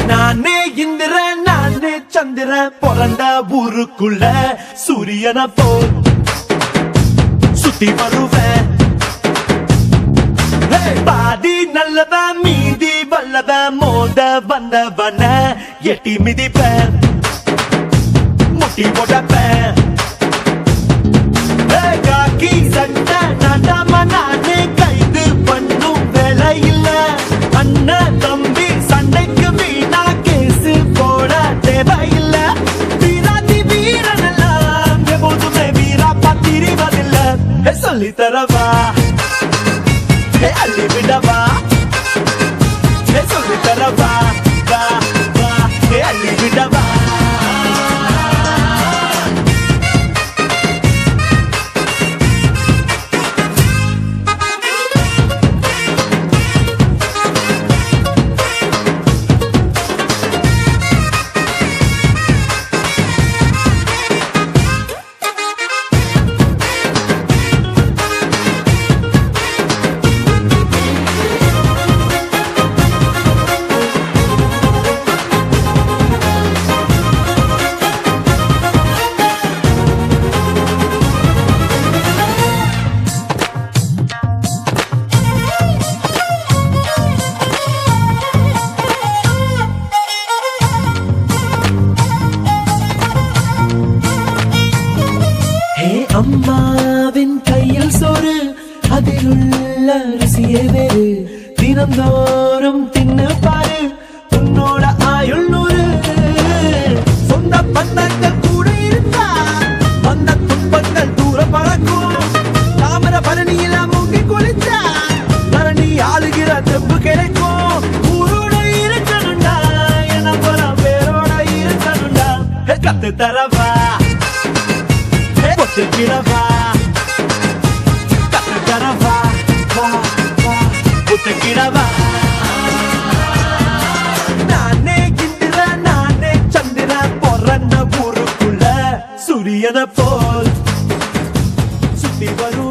நானே இந்திரன் நானே சந்திரன் பிறந்த ஊருக்குள்ள சூரியனை போல் சுத்தி வருவேன் Hey! பாதி நல்லவன் மீதி வல்லவன் மோத வந்தவன எட்டி மிதிப்பேன் முட்டி போட்டப்பேன் Hey, காக்கி சட்டை நாட்டாம நானே கைது பண்ணும் வேலை இல்ல அண்ணன் தம்பி சண்டைக்கு வீணா கேசு போட தேவையில்ல வீராதி வீரனெல்லாம் எப்போதுமே வீரா பத்திரிவதில்ல சொல்லி தரவா Hey, அள்ளி விடவா Hey, சொல்லி தரவா வா வா Hey, அள்ளி விடவா ஹே அம்மாவின் கையில் சோறு அதில் உள்ள ருசியே வேறு தினந்தோறும் தின்னு பாரு உன்னோட ஆயுள் நூறு சொந்த பந்தங்கள் கூட இருந்தா வந்த துன்பங்கள் தூர பறக்கும் தாமர பரணியில மூங்கி குளிச்சா பரணி ஆளுகிற தெம்பு கிடைக்கும் ஊரோட இருக்கணும்டா என போல பேரோட இருக்கணும்டா ஹே, கத்து தரவா ஒத்துக்கிறவா கத்துக்கிறவா வா வா ஒத்துக்கிறவா நானே இந்திர நானே சந்திர பிறந்த ஊருக்குள்ள சூரியனை போல் சுத்தி வரும்